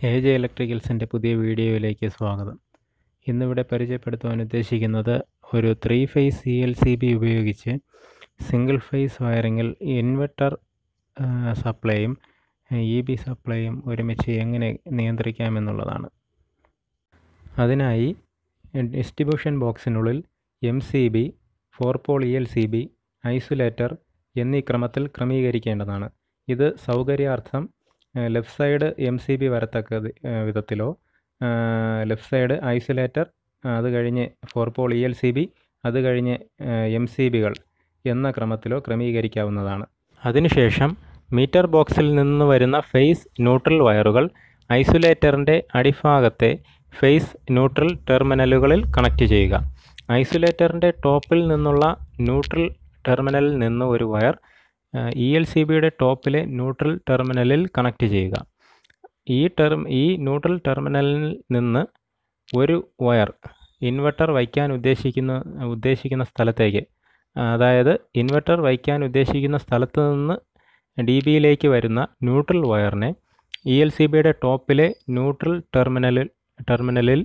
A J ഇലക്ട്രിക്കൽസിൻ്റെ പുതിയ വീഡിയോയിലേക്ക് സ്വാഗതം ഇന്നിവിടെ പരിചയപ്പെടുത്തുവാൻ ഉദ്ദേശിക്കുന്നത് ഒരു three phase C L C B ഉപയോഗിച്ച് സിംഗിൾ ഫേസ് വയറിങ്ങിൽ ഇൻവെർട്ടർ സപ്ലൈയും ഇ ബി സപ്ലൈയും ഒരുമിച്ച് എങ്ങനെ നിയന്ത്രിക്കാമെന്നുള്ളതാണ് അതിനായി ഡിസ്ട്രിബ്യൂഷൻ ബോക്സിനുള്ളിൽ M C B four pole E L C B isolator എന്നീ ക്രമത്തിൽ ക്രമീകരിക്കേണ്ടതാണ് ഇത് സൗകര്യാർത്ഥം left side M C B വരത്തക്ക വിധത്തിലോ ലെഫ്റ്റ് സൈഡ് ഐസൊലേറ്റർ അത് കഴിഞ്ഞ് four pole E L C B അത് കഴിഞ്ഞ് എം സി ബികൾ എന്ന ക്രമത്തിലോ ക്രമീകരിക്കാവുന്നതാണ് അതിനുശേഷം മീറ്റർ ബോക്സിൽ നിന്ന് വരുന്ന ഫേസ് ന്യൂട്രൽ വയറുകൾ ഐസൊലേറ്ററിൻ്റെ അടിഭാഗത്തെ ഫേസ് ന്യൂട്രൽ ടെർമിനലുകളിൽ കണക്റ്റ് ചെയ്യുക ഐസൊലേറ്ററിൻ്റെ ടോപ്പിൽ നിന്നുള്ള ന്യൂട്രൽ ടെർമിനലിൽ നിന്ന് ഒരു വയർ ഇ എൽ സി ബിയുടെ ടോപ്പിലെ ന്യൂട്രൽ ടെർമിനലിൽ കണക്റ്റ് ചെയ്യുക ഈ ടെർം ഈ ന്യൂട്രൽ ടെർമിനലിൽ നിന്ന് ഒരു വയർ ഇൻവെർട്ടർ വയ്ക്കാൻ ഉദ്ദേശിക്കുന്ന ഉദ്ദേശിക്കുന്ന സ്ഥലത്തേക്ക് അതായത് ഇൻവെർട്ടർ വയ്ക്കാൻ ഉദ്ദേശിക്കുന്ന സ്ഥലത്ത് നിന്ന് ഡി ബിയിലേക്ക് വരുന്ന ന്യൂട്രൽ വയറിനെ ഇ എൽ സി ബിയുടെ ടോപ്പിലെ ന്യൂട്രൽ ടെർമിനലിൽ ടെർമിനലിൽ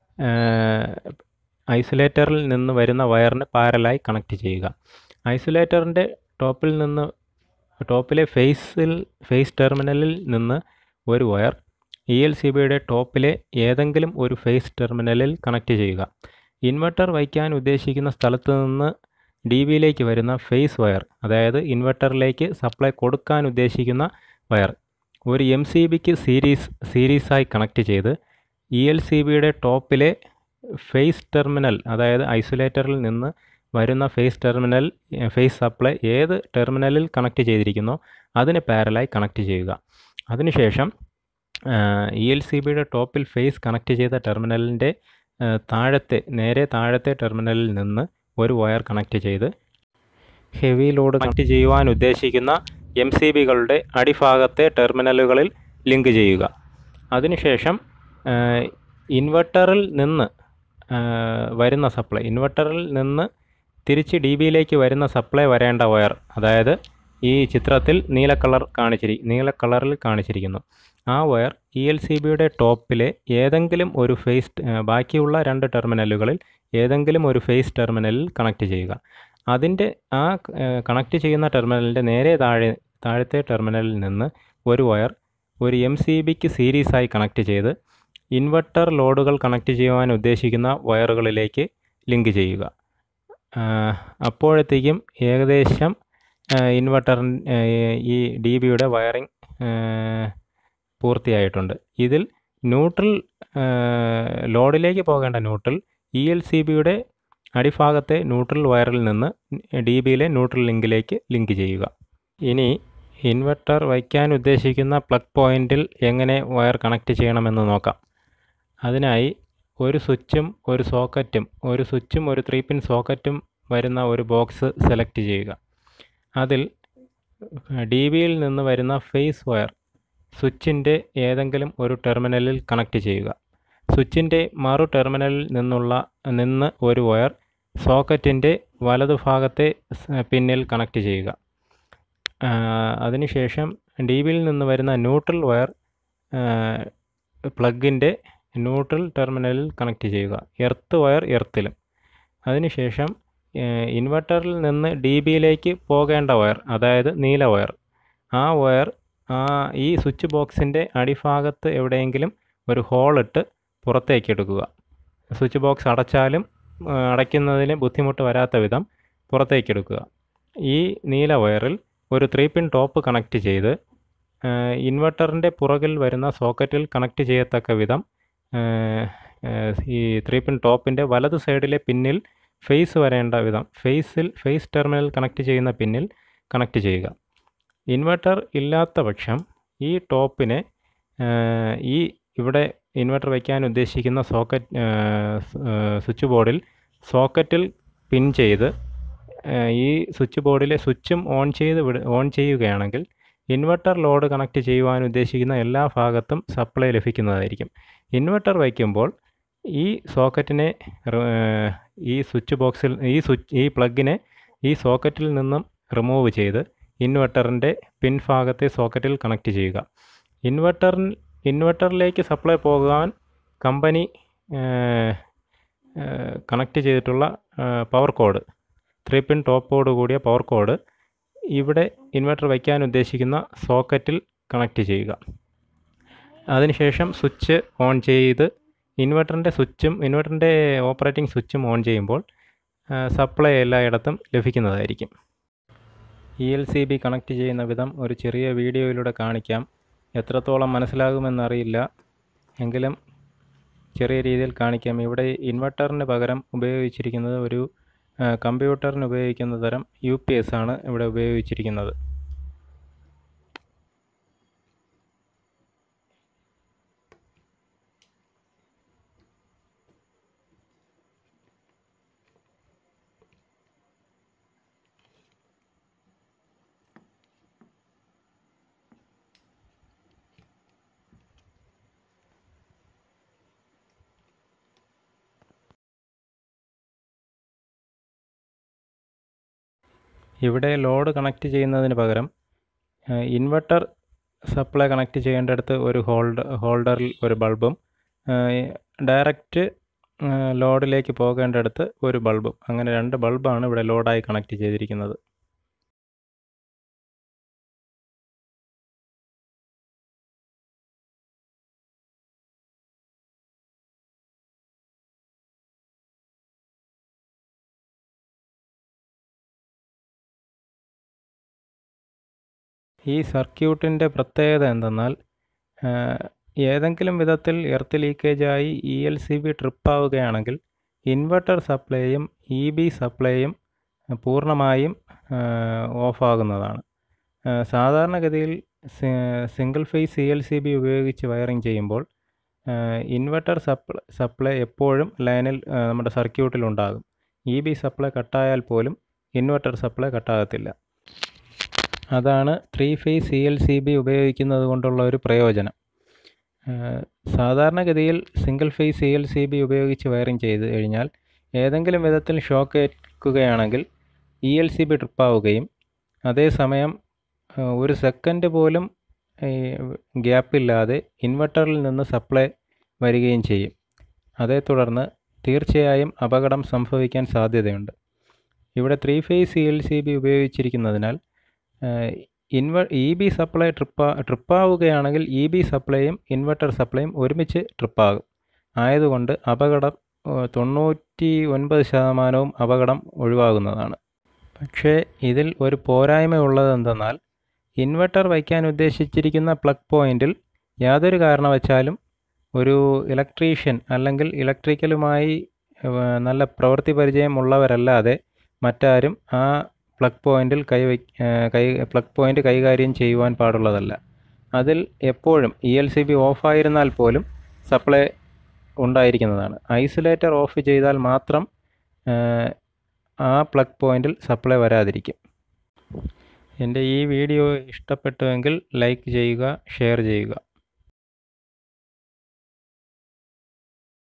ഐസൊലേറ്ററിൽ നിന്ന് വരുന്ന വയറിന് പാരലായി കണക്റ്റ് ചെയ്യുക ഐസൊലേറ്ററിൻ്റെ ടോപ്പിൽ നിന്ന് ടോപ്പിലെ ഫേസിൽ ഫേസ് ടെർമിനലിൽ നിന്ന് ഒരു വയർ ഇ എൽ സി ബിയുടെ ടോപ്പിലെ ഏതെങ്കിലും ഒരു ഫേസ് ടെർമിനലിൽ കണക്റ്റ് ചെയ്യുക ഇൻവെർട്ടർ വയ്ക്കാൻ ഉദ്ദേശിക്കുന്ന സ്ഥലത്ത് നിന്ന് ഡി ബിയിലേക്ക് വരുന്ന ഫേസ് വയർ അതായത് ഇൻവെർട്ടറിലേക്ക് സപ്ലൈ കൊടുക്കാൻ ഉദ്ദേശിക്കുന്ന വയർ ഒരു എം സി ബിക്ക് സീരീസ് സീരീസായി കണക്റ്റ് ചെയ്ത് ഇ എൽ സി ബിയുടെ ടോപ്പിലെ ഫേസ് ടെർമിനൽ അതായത് ഐസൊലേറ്ററിൽ നിന്ന് വരുന്ന ഫേസ് ടെർമിനൽ ഫേസ് സപ്ലൈ ഏത് ടെർമിനലിൽ കണക്റ്റ് ചെയ്തിരിക്കുന്നോ അതിന് പാരലായി കണക്റ്റ് ചെയ്യുക അതിനുശേഷം ഇ എൽ സി ബിയുടെ ടോപ്പിൽ ഫേസ് കണക്റ്റ് ചെയ്ത ടെർമിനലിൻ്റെ താഴത്തെ നേരെ താഴത്തെ ടെർമിനലിൽ നിന്ന് ഒരു വയർ കണക്റ്റ് ചെയ്ത് ഹെവി ലോഡ് കണക്റ്റ് ചെയ്യുവാൻ ഉദ്ദേശിക്കുന്ന എം സി ബികളുടെ അടിഭാഗത്തെ ടെർമിനലുകളിൽ ലിങ്ക് ചെയ്യുക അതിനുശേഷം ഇൻവെർട്ടറിൽ നിന്ന് വരുന്ന സപ്ലൈ ഇൻവെർട്ടറിൽ നിന്ന് തിരിച്ച് ഡി ബിയിലേക്ക് വരുന്ന സപ്ലൈ വരേണ്ട വയർ അതായത് ഈ ചിത്രത്തിൽ നീല കളർ കാണിച്ചിരി നീല കളറിൽ കാണിച്ചിരിക്കുന്നു ആ വയർ ഇ എൽ സി ബിയുടെ ടോപ്പിലെ ഏതെങ്കിലും ഒരു ഫേസ് ബാക്കിയുള്ള രണ്ട് ടെർമിനലുകളിൽ ഏതെങ്കിലും ഒരു ഫേസ് ടെർമിനലിൽ കണക്റ്റ് ചെയ്യുക അതിൻ്റെ ആ കണക്റ്റ് ചെയ്യുന്ന ടെർമിനലിൻ്റെ നേരെ താഴെ താഴത്തെ ടെർമിനലിൽ നിന്ന് ഒരു വയർ ഒരു എം സി ബിക്ക് സീരീസായി കണക്റ്റ് ചെയ്ത് ഇൻവെർട്ടർ ലോഡുകൾ കണക്റ്റ് ചെയ്യുവാൻ ഉദ്ദേശിക്കുന്ന വയറുകളിലേക്ക് ലിങ്ക് ചെയ്യുക അപ്പോഴത്തേക്കും ഏകദേശം ഇൻവെർട്ടർ ഈ ഡി ബിയുടെ വയറിംഗ് പൂർത്തിയായിട്ടുണ്ട് ഇതിൽ ന്യൂട്രൽ ലോഡിലേക്ക് പോകേണ്ട ന്യൂട്രൽ ഇ എൽ സി ബിയുടെ അടിഭാഗത്തെ ന്യൂട്രൽ വയറിൽ നിന്ന് ഡി ബിയിലെ ന്യൂട്രൽ ലിങ്കിലേക്ക് ലിങ്ക് ചെയ്യുക ഇനി ഇൻവെർട്ടർ വയ്ക്കാൻ ഉദ്ദേശിക്കുന്ന പ്ലഗ് പോയിൻറ്റിൽ എങ്ങനെ വയർ കണക്റ്റ് ചെയ്യണമെന്ന് നോക്കാം അതിനായി ഒരു സ്വിച്ചും ഒരു സോക്കറ്റും ഒരു സ്വിച്ചും ഒരു ത്രീ പിൻ സോക്കറ്റും വരുന്ന ഒരു ബോക്സ് സെലക്ട് ചെയ്യുക അതിൽ ഡി ബിയിൽ നിന്ന് വരുന്ന ഫേസ് വയർ സ്വിച്ചിൻ്റെ ഏതെങ്കിലും ഒരു ടെർമിനലിൽ കണക്റ്റ് ചെയ്യുക സ്വിച്ചിൻ്റെ മറു ടെർമിനലിൽ നിന്നുള്ള നിന്ന് ഒരു വയർ സോക്കറ്റിൻ്റെ വലതുഭാഗത്തെ പിന്നിൽ കണക്റ്റ് ചെയ്യുക അതിനുശേഷം ഡി ബിയിൽ നിന്ന് വരുന്ന ന്യൂട്രൽ വയർ പ്ലഗിൻ്റെ ന്യൂട്രൽ ടെർമിനലിൽ കണക്റ്റ് ചെയ്യുക എർത്ത് വയർ എർത്തിലും അതിനുശേഷം ഇൻവെർട്ടറിൽ നിന്ന് ഡി ബിയിലേക്ക് പോകേണ്ട വയർ അതായത് നീല വയർ ആ വയർ ആ ഈ സ്വിച്ച് ബോക്സിൻ്റെ അടിഭാഗത്ത് എവിടെയെങ്കിലും ഒരു ഹോളിട്ട് പുറത്തേക്ക് എടുക്കുക സ്വിച്ച് ബോക്സ് അടച്ചാലും അടയ്ക്കുന്നതിന് ബുദ്ധിമുട്ട് വരാത്ത വിധം പുറത്തേക്ക് എടുക്കുക ഈ നീല വയറിൽ ഒരു ത്രീ പിൻ ടോപ്പ് കണക്റ്റ് ചെയ്ത് ഇൻവെർട്ടറിൻ്റെ പുറകിൽ വരുന്ന സോക്കറ്റിൽ കണക്റ്റ് ചെയ്യത്തക്ക വിധം ഈ ത്രീ പിൻ ടോപ്പിൻ്റെ വലത് സൈഡിലെ പിന്നിൽ ഫേസ് വരേണ്ട വിധം ഫേസിൽ ഫേസ് ടെർമിനൽ കണക്റ്റ് ചെയ്യുന്ന പിന്നിൽ കണക്റ്റ് ചെയ്യുക ഇൻവെർട്ടർ ഇല്ലാത്ത പക്ഷം ഈ ടോപ്പിനെ ഈ ഇവിടെ ഇൻവെർട്ടർ വയ്ക്കാൻ ഉദ്ദേശിക്കുന്ന സോക്കറ്റ് സ്വിച്ച് ബോർഡിൽ സോക്കറ്റിൽ പിൻ ചെയ്ത് ഈ സ്വിച്ച് ബോർഡിലെ സ്വിച്ചും ഓൺ ചെയ്ത് വിട ഓൺ ചെയ്യുകയാണെങ്കിൽ ഇൻവെർട്ടർ ലോഡ് കണക്റ്റ് ചെയ്യുവാൻ ഉദ്ദേശിക്കുന്ന എല്ലാ ഭാഗത്തും സപ്ലൈ ലഭിക്കുന്നതായിരിക്കും ഇൻവെർട്ടർ വയ്ക്കുമ്പോൾ ഈ സോക്കറ്റിനെ ഈ സ്വിച്ച് ബോക്സിൽ ഈ സ്വിച്ച് ഈ പ്ലഗിനെ ഈ സോക്കറ്റിൽ നിന്നും റിമൂവ് ചെയ്ത് ഇൻവെർട്ടറിൻ്റെ പിൻഭാഗത്തെ സോക്കറ്റിൽ കണക്റ്റ് ചെയ്യുക ഇൻവെർട്ടറിൽ ഇൻവെർട്ടറിലേക്ക് സപ്ലൈ പോകാൻ കമ്പനി കണക്ട് ചെയ്തിട്ടുള്ള പവർ കോഡ് ത്രീ പിൻ ടോപ്പോട് കൂടിയ പവർ കോഡ് ഇവിടെ ഇൻവെർട്ടർ വയ്ക്കാൻ ഉദ്ദേശിക്കുന്ന സോക്കറ്റിൽ കണക്ട് ചെയ്യുക അതിനുശേഷം സ്വിച്ച് ഓൺ ചെയ്ത് ഇൻവെർട്ടറിൻ്റെ സ്വിച്ചും ഇൻവെർട്ടറിൻ്റെ ഓപ്പറേറ്റിംഗ് സ്വിച്ചും ഓൺ ചെയ്യുമ്പോൾ സപ്ലൈ എല്ലായിടത്തും ലഭിക്കുന്നതായിരിക്കും E L C B connect ചെയ്യുന്ന വിധം ഒരു ചെറിയ വീഡിയോയിലൂടെ കാണിക്കാം എത്രത്തോളം മനസ്സിലാകുമെന്നറിയില്ല എങ്കിലും ചെറിയ രീതിയിൽ കാണിക്കാം ഇവിടെ ഇൻവെർട്ടറിന് പകരം ഉപയോഗിച്ചിരിക്കുന്നത് ഒരു കമ്പ്യൂട്ടറിന് ഉപയോഗിക്കുന്ന തരം യു പി എസ് ആണ് ഇവിടെ ഉപയോഗിച്ചിരിക്കുന്നത് ഇവിടെ ലോഡ് കണക്ട് ചെയ്യുന്നതിന് പകരം ഇൻവെർട്ടർ സപ്ലൈ കണക്ട് ചെയ്യേണ്ടടുത്ത് ഒരു ഹോൾഡർ ഹോൾഡറിൽ ഒരു ബൾബും ഡയറക്റ്റ് ലോഡിലേക്ക് പോകേണ്ടടുത്ത് ഒരു ബൾബും അങ്ങനെ രണ്ട് ബൾബാണ് ഇവിടെ ലോഡായി കണക്ട് ചെയ്തിരിക്കുന്നത് ഈ സർക്യൂട്ടിൻ്റെ പ്രത്യേകത എന്തെന്നാൽ ഏതെങ്കിലും വിധത്തിൽ എർത്ത് ലീക്കേജായി ഇ എൽ സി ബി ട്രിപ്പാവുകയാണെങ്കിൽ ഇൻവെർട്ടർ സപ്ലൈയും ഇ ബി സപ്ലൈയും പൂർണ്ണമായും ഓഫാകുന്നതാണ് സാധാരണഗതിയിൽ single phase C L C B ഉപയോഗിച്ച് വയറിംഗ് ചെയ്യുമ്പോൾ ഇൻവെർട്ടർ സപ്ലൈ സപ്ലൈ എപ്പോഴും ലൈനിൽ നമ്മുടെ സർക്യൂട്ടിൽ ഉണ്ടാകും ഇ ബി സപ്ലൈ കട്ടായാൽ പോലും ഇൻവെർട്ടർ സപ്ലൈ കട്ടാകത്തില്ല അതാണ് three phase C L C B ഉപയോഗിക്കുന്നത് കൊണ്ടുള്ള ഒരു പ്രയോജനം സാധാരണഗതിയിൽ single phase C L C B ഉപയോഗിച്ച് വയറിംഗ് ചെയ്ത് കഴിഞ്ഞാൽ ഏതെങ്കിലും വിധത്തിൽ ഷോക്ക് ഏൽക്കുകയാണെങ്കിൽ ഇ എൽ സി ബി ട്രിപ്പാവുകയും അതേസമയം ഒരു സെക്കൻഡ് പോലും ഗ്യാപ്പില്ലാതെ ഇൻവെർട്ടറിൽ നിന്ന് സപ്ലൈ വരികയും ചെയ്യും അതേ തുടർന്ന് തീർച്ചയായും അപകടം സംഭവിക്കാൻ സാധ്യതയുണ്ട് ഇവിടെ three phase C L C B ഉപയോഗിച്ചിരിക്കുന്നതിനാൽ ഇൻവെ ഇ ബി സപ്ലൈ ട്രിപ്പാ ട്രിപ്പാവുകയാണെങ്കിൽ ഇ ബി സപ്ലൈയും ഇൻവെർട്ടർ സപ്ലൈയും ഒരുമിച്ച് ട്രിപ്പാകും ആയതുകൊണ്ട് അപകടം തൊണ്ണൂറ്റി ഒൻപത് ശതമാനവും അപകടം ഒഴിവാകുന്നതാണ് പക്ഷേ ഇതിൽ ഒരു പോരായ്മ ഉള്ളത് എന്തെന്നാൽ ഇൻവെർട്ടർ വയ്ക്കാൻ ഉദ്ദേശിച്ചിരിക്കുന്ന പ്ലഗ് പോയിൻറ്റിൽ യാതൊരു കാരണവശാലും ഒരു ഇലക്ട്രീഷ്യൻ അല്ലെങ്കിൽ ഇലക്ട്രിക്കലുമായി നല്ല പ്രവൃത്തി പരിചയമുള്ളവരല്ലാതെ മറ്റാരും ആ പ്ലഗ് പോയിൻറ്റിൽ കൈ കൈ പ്ലഗ് പോയിൻ്റ് കൈകാര്യം ചെയ്യുവാൻ പാടുള്ളതല്ല അതിൽ എപ്പോഴും ഇ എൽ സി ബി ഓഫായിരുന്നാൽ പോലും സപ്ലൈ ഉണ്ടായിരിക്കുന്നതാണ് ഐസൊലേറ്റർ ഓഫ് ചെയ്താൽ മാത്രം ആ പ്ലഗ് പോയിൻറ്റിൽ സപ്ലൈ വരാതിരിക്കും എൻ്റെ ഈ വീഡിയോ ഇഷ്ടപ്പെട്ടുവെങ്കിൽ ലൈക്ക് ചെയ്യുക ഷെയർ ചെയ്യുക